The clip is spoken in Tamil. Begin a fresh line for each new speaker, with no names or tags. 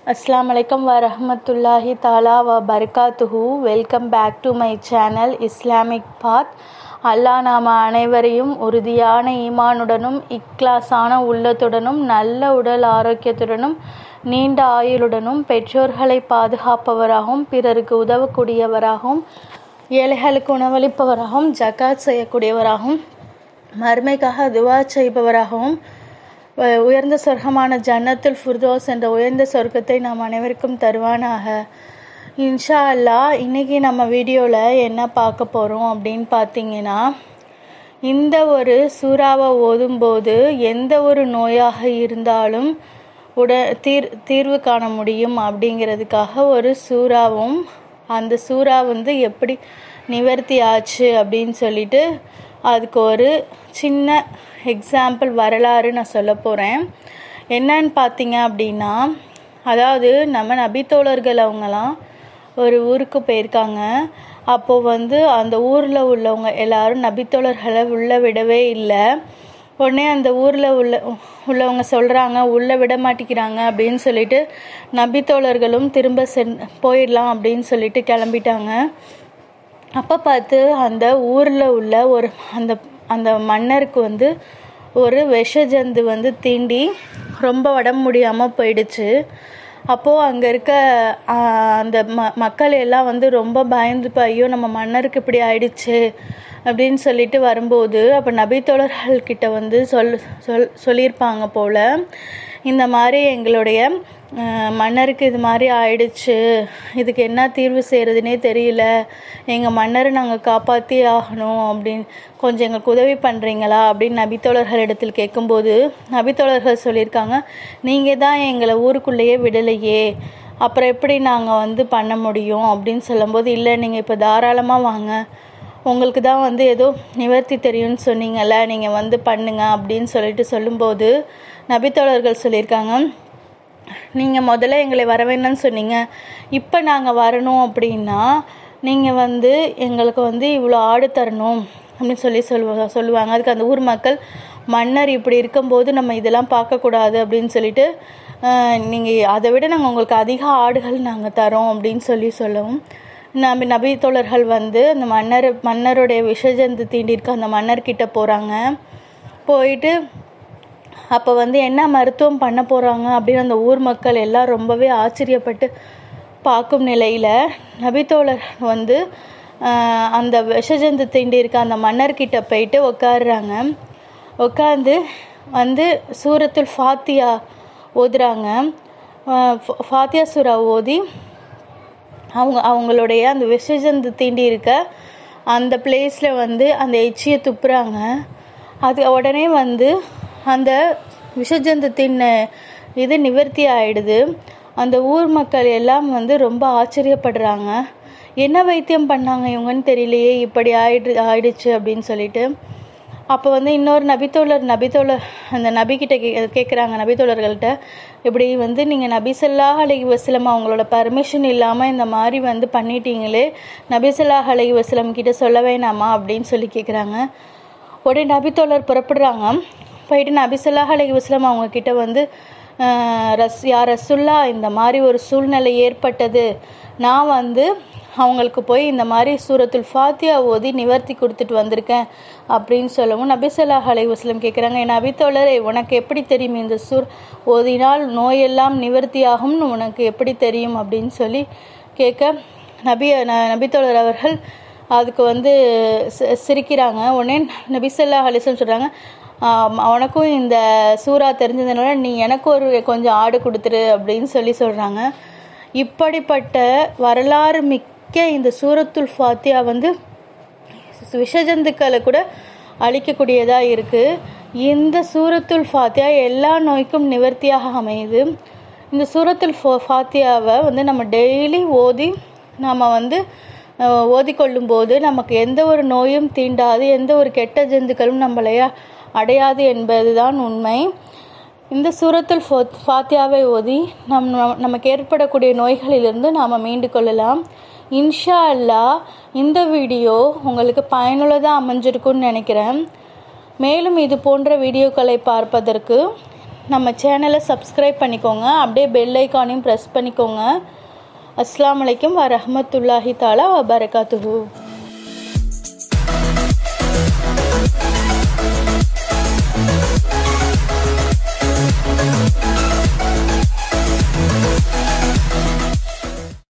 Assalamu alaikum wa rahmatullahi ta'ala wa barakatuhu welcome back to my channel Islamic path அல்லாஹ் நாம் அனைவரையும் உறுதியான ஈமானுடனும் இக்லாஸான உள்ளத்துடனும் நல்ல உடல் ஆரோக்கியத்துடனும் நீண்ட ஆயுளுடனும் பெற்றோர்களை பாதுகாப்பவராகவும் பிறருக்கு உதவக்கூடியவராகவும் ஏழைகளுக்கு உணவளிப்பவராகவும் ஜகாத் செய்யக்கூடியவராகவும் மறுமைக்காக துவா செய்பவராகவும் உ- உயர்ந்த சொர்க்கமான ஜன்னத்துல் ஃபுர்தோஸ் என்ற உயர்ந்த சொர்க்கத்தை நாம் அனைவருக்கும் தருவானாக இன்ஷா அல்லாஹ் இன்னைக்கு நம்ம வீடியோவில் என்ன பார்க்க போகிறோம் அப்படின்னு பார்த்தீங்கன்னா இந்த ஒரு சூறாவை ஓதும்போது எந்த ஒரு நோயாக இருந்தாலும் உட தீர் தீர்வு காண முடியும் அப்படிங்கிறதுக்காக ஒரு சூறாவும் அந்த சூறா வந்து எப்படி நிவர்த்தி ஆச்சு அப்படின்னு சொல்லிட்டு அதுக்கு ஒரு சின்ன எக்ஸாம்பிள் வரலாறு நான் சொல்ல போகிறேன் என்னன்னு பார்த்தீங்க அப்படின்னா அதாவது நம்ம நபித்தோழர்கள் அவங்கலாம் ஒரு ஊருக்கு போயிருக்காங்க அப்போது வந்து அந்த ஊரில் உள்ளவங்க எல்லாரும் நபித்தோழர்களை உள்ளே விடவே இல்லை உடனே அந்த ஊரில் உள்ள உள்ளவங்க சொல்கிறாங்க உள்ளே விட மாட்டேங்கிறாங்க அப்படின்னு சொல்லிட்டு நபித்தோழர்களும் திரும்ப சென் போயிடலாம் அப்படின்னு சொல்லிட்டு கிளம்பிட்டாங்க அப்போ பார்த்து அந்த ஊரில் உள்ள ஒரு அந்த அந்த மன்னருக்கு வந்து ஒரு விஷ ஜந்து வந்து தீண்டி ரொம்ப உடம்பு முடியாமல் போயிடுச்சு அப்போது அங்கே இருக்க ஆ, அந்த ம மக்கள் எல்லாம் வந்து ரொம்ப பயந்து போய், ஐயோ நம்ம மன்னருக்கு இப்படி ஆயிடுச்சு அப்படின்னு சொல்லிட்டு வரும்போது அப்போ நபித்தோழர்கள் கிட்ட வந்து சொல் சொல் சொல்லியிருப்பாங்க போல் இந்த மாதிரி எங்களுடைய அஹ், மன்னருக்கு இது மாதிரி ஆயிடுச்சு இதுக்கு என்ன தீர்வு செய்கிறதுனே தெரியல எங்கள் மன்னரை நாங்கள் காப்பாற்றி ஆகணும் அப்படின்னு கொஞ்சம் எங்களுக்கு உதவி பண்ணுறீங்களா அப்படின்னு நபித்தோழர்கள் இடத்தில் கேட்கும்போது நபித்தோழர்கள் சொல்லியிருக்காங்க நீங்கள் தான் எங்களை ஊருக்குள்ளேயே விடலையே அப்புறம் எப்படி நாங்கள் வந்து பண்ண முடியும் அப்படின்னு சொல்லும்போது இல்லை நீங்கள் இப்போ தாராளமாக வாங்க உங்களுக்கு தான் வந்து ஏதோ நிவர்த்தி தெரியும்னு சொன்னீங்கல்ல நீங்கள் வந்து பண்ணுங்க அப்படின்னு சொல்லிட்டு சொல்லும்போது நபித்தோழர்கள் சொல்லியிருக்காங்க நீங்கள் முதல்ல எங்களை வர வேணும்னு சொன்னீங்க இப்போ நாங்கள் வரணும் அப்படின்னா நீங்கள் வந்து எங்களுக்கு வந்து இவ்வளோ ஆடு தரணும் அப்படின்னு சொல்லி சொல்லுவாங்க சொல்லுவாங்க அதுக்கு அந்த ஊர் மக்கள் மன்னர் இப்படி இருக்கும்போது நம்ம இதெல்லாம் பார்க்கக்கூடாது அப்படின்னு சொல்லிட்டு நீங்கள் அதை விட நாங்கள் உங்களுக்கு அதிக ஆடுகள் நாங்கள் தரோம் அப்படின்னு சொல்லி சொல்லவும் நபி நபி தோழர்கள் வந்து அந்த மன்னர் மன்னருடைய விஷஜந்து தீண்டிருக்க அந்த மன்னர்கிட்ட போகிறாங்க போயிட்டு அப்போ வந்து என்ன மருத்துவம் பண்ண போகிறாங்க அப்படின்னு அந்த ஊர் மக்கள் எல்லாம் ரொம்பவே ஆச்சரியப்பட்டு பார்க்கும் நிலையில் நபித்தோழர் வந்து ஆஹ், அந்த விஷஜந்து தீண்டி இருக்க அந்த மன்னர்கிட்ட போயிட்டு உட்காடுறாங்க உட்காந்து வந்து சூரத்துல் ஃபாத்தியா ஓதுறாங்க ஆஹ், ஃபா- ஃபாத்தியா சூரா ஓதி அவங்க அவங்களுடைய அந்த விஷஜந்து தீண்டி இருக்க அந்த பிளேஸில் வந்து அந்த எச்சியை துப்புறாங்க அது உடனே வந்து அந்த விஷஜந்து தின்ன இது நிவர்த்தி ஆயிடுது அந்த ஊர் மக்கள் எல்லாம் வந்து ரொம்ப ஆச்சரியப்படுறாங்க என்ன வைத்தியம் பண்ணாங்க இவங்கன்னு தெரியலையே இப்படி ஆயிடு ஆயிடுச்சு அப்படின்னு சொல்லிட்டு அப்போ வந்து இன்னொரு நபித்தோழர் நபித்தோழர் அந்த நபிக்கிட்ட கே கேட்குறாங்க நபித்தோழர்கள்ட்ட இப்படி வந்து நீங்கள் நபிசல்லாஹ் அலைஹி வஸல்லம் அவங்களோட பர்மிஷன் இல்லாமல் இந்த மாதிரி வந்து பண்ணிட்டீங்களே நபிசல்லாஹ் அலைஹி வஸல்லம் கிட்ட சொல்ல வேணாமா அப்படின்னு சொல்லி கேட்குறாங்க உடனே நபித்தோழர் புறப்படுறாங்க போயிட்டு நபிசல்லாஹ் அலைஹி வஸல்லம் அவங்க கிட்ட வந்து ஆஹ், ரஸ் யா ரசுல்லா இந்த மாதிரி ஒரு சூழ்நிலை ஏற்பட்டது நான் வந்து அவங்களுக்கு போய் இந்த மாதிரி சூரத்துல் ஃபாத்தியா ஓதி நிவர்த்தி கொடுத்துட்டு வந்திருக்கேன் அப்படின்னு சொல்லவும் நபிசல்லாஹ் அலைஹி வஸல்லம் கேட்குறாங்க என் நபித்தோழரே உனக்கு எப்படி தெரியும் இந்த சூர் ஓதினால் நோயெல்லாம் நிவர்த்தியாகும்னு உனக்கு எப்படி தெரியும் அப்படின்னு சொல்லி கேட்க நபி ந- நபித்தோழர் அவர்கள் அதுக்கு வந்து சி- சிரிக்கிறாங்க உடனே நபிசல்லா அலிசன் சொல்கிறாங்க உனக்கும் இந்த சூறா தெரிஞ்சதுனால நீ எனக்கு ஒரு கொஞ்சம் ஆடு கொடுத்துரு அப்படின்னு சொல்லி சொல்கிறாங்க இப்படிப்பட்ட வரலாறு மிக்க இந்த சூரத்துல் ஃபாத்தியா வந்து விஷஜந்துக்களை கூட அழிக்கக்கூடியதாக இருக்குது இந்த சூரத்துல் ஃபாத்தியா எல்லா நோய்க்கும் நிவர்த்தியாக அமையுது இந்த சூரத்துல் ஃபா ஃபாத்தியாவை வந்து நம்ம டெய்லி ஓதி நாம் வந்து அஹ், ஓதிக்கொள்ளும் போது நமக்கு எந்த ஒரு நோயும் தீண்டாது எந்த ஒரு கெட்ட ஜந்துக்களும் நம்மளை அடையாது என்பதுதான் உண்மை இந்த சூரத்துல் ஃபா- ஃபாத்தியாவை ஓதி நம் நம்- நமக்கு ஏற்படக்கூடிய நோய்களிலிருந்து நாம் மீண்டு கொள்ளலாம் இன்ஷா அல்லாஹ் இந்த வீடியோ உங்களுக்கு பயனுள்ளதாக அமைஞ்சிருக்கும்னு நினைக்கிறேன் மேலும் இது போன்ற வீடியோக்களை பார்ப்பதற்கு நம்ம சேனலை சப்ஸ்கிரைப் பண்ணிக்கோங்க அப்படியே பெல் ஐக்கானையும் ப்ரெஸ் பண்ணிக்கோங்க அஸ்ஸலாமு அலைக்கும் வரஹ்மத்துல்லாஹி தாலா வபரகாத்துஹு